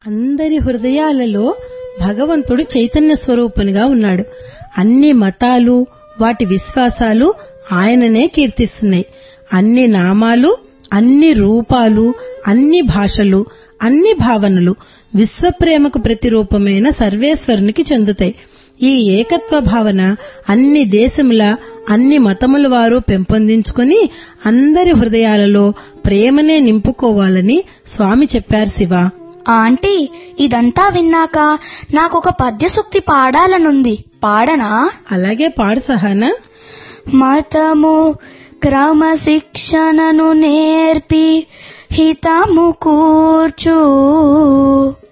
అందరి హృదయాలలో భగవంతుడు చైతన్య స్వరూపునిగా ఉన్నాడు అన్ని మతాలు వాటి విశ్వాసాలు ఆయననే కీర్తిస్తున్నాయి అన్ని నామాలు అన్ని రూపాలు అన్ని భాషలు అన్ని భావనలు విశ్వప్రేమకు ప్రతిరూపమైన సర్వేశ్వరునికి చెందుతాయి ఈ ఏకత్వ భావన అన్ని దేశముల అన్ని మతముల వారు పెంపొందించుకుని అందరి హృదయాలలో ప్రేమనే నింపుకోవాలని స్వామి చెప్పారు శివ ఆంటీ ఇదంతా విన్నాక నాకొక పద్యసూక్తి పాడాలనుంది పాడనా అలాగే పాడు సహానా మతము క్రమశిక్షణను నేర్పి హితము కూర్చు